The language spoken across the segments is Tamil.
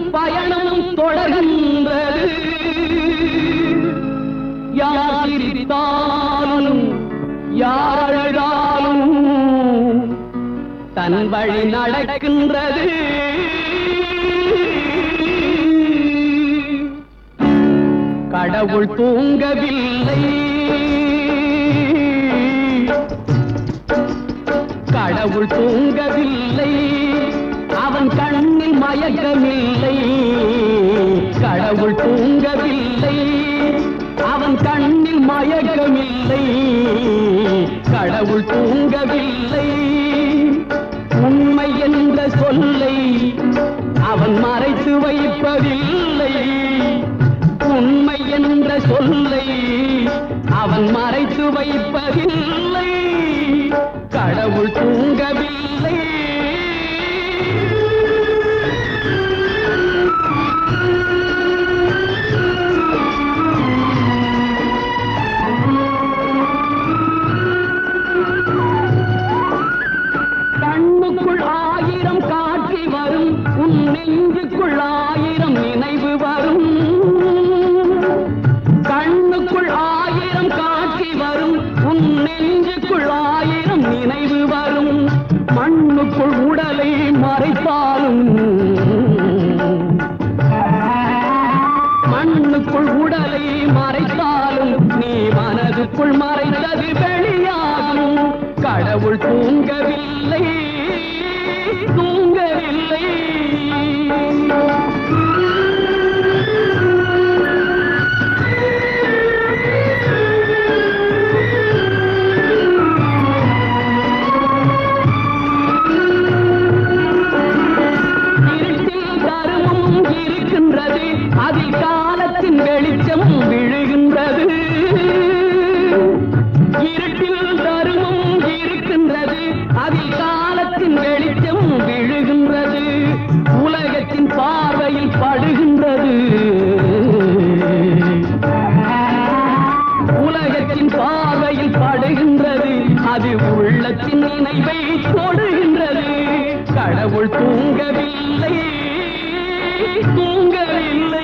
பயணம் தொடர்கின்றது யார் சிரித்தாலும் யார் அழுதாலும் தன் வழி நடக்கின்றது கடவுள் தூங்கவில்லை கடவுள் தூங்கவில்லை அவன் கண்ணில் மயக்கமில்லை கடவுள் தூங்கவில்லை அவன் கண்ணில் மயக்கமில்லை கடவுள் தூங்கவில்லை உண்மை என்ற சொல்லை அவன் மறைத்து வைப்பதில்லை உண்மை என்ற சொல்லை அவன் மறைத்து வைப்பதில்லை கடவுள் தூங்கவில்லை கண்ணுக்குள் ஆயிரம் காட்சி வரும் உன் நெஞ்சுக்குள் ஆயிரம் நினைவு வரும் கண்ணுக்குள் ஆயிரம் காட்சி வரும் உன் நெஞ்சுக்குள் ஆயிரம் நினைவு வரும் மண்ணுக்குள் உடலை மறைத்தாலும் மண்ணுக்குள் உடலை மறைத்தாலும் நீ மனதுக்குள் மறைத்தது வெளியாகும் கடவுள் தூங்கவில்லை தூங்கவில்லை இருட்டில் தருமம் இருக்கின்றது அதில் காலத்தின் வெளிச்சம் விழுகின்றது இருட்டில் தருமம் இருக்கின்றது அதில் காலத்தின் வெளிச்சம் விழுகின்றது உலகத்தின் பார்வையில் படுகின்றது உலகத்தின் பார்வையில் படுகின்றது அது உள்ளத்தின் நினைவை தொடுகின்றது கடவுள் தூங்கவில்லை தூங்கவில்லை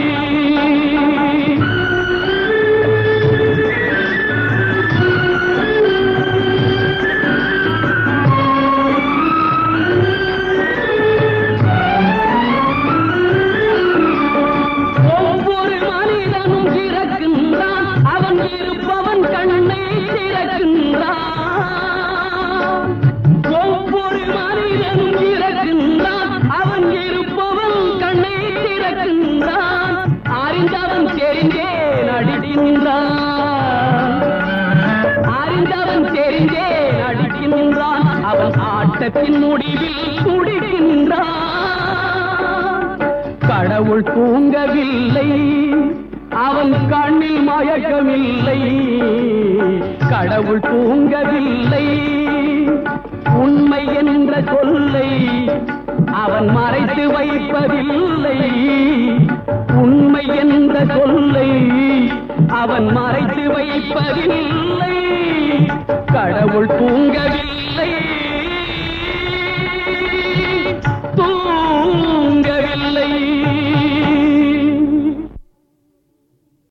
ஒவ்வொரு மனிதனும் இறக்கின்றான் அவன் இருப்பவன் கண்ணை திறக்கின்றான் ஒவ்வொரு மனிதனும் இறக்கின்றான் அவன் இருப்பவன் கண்ணை திறக்கின்றான் அறிந்தவன் தெரிந்தே நடிக்கின்றான் அறிந்தவன் தெரிந்தே நடிக்கின்றான் அவன் ஆட்டத்தின் முடிவில் துடிக்கின்றான் கடவுள் தூங்கவில்லை அவன் கண்ணில் மயக்கமில்லை கடவுள் தூங்கவில்லை உண்மை என்ற சொல்லை அவன் மறைத்து வைப்பதில்லை உண்மை என்ற சொல்லை அவன் மறைத்து வைப்பதில்லை கடவுள் தூங்கவில்லை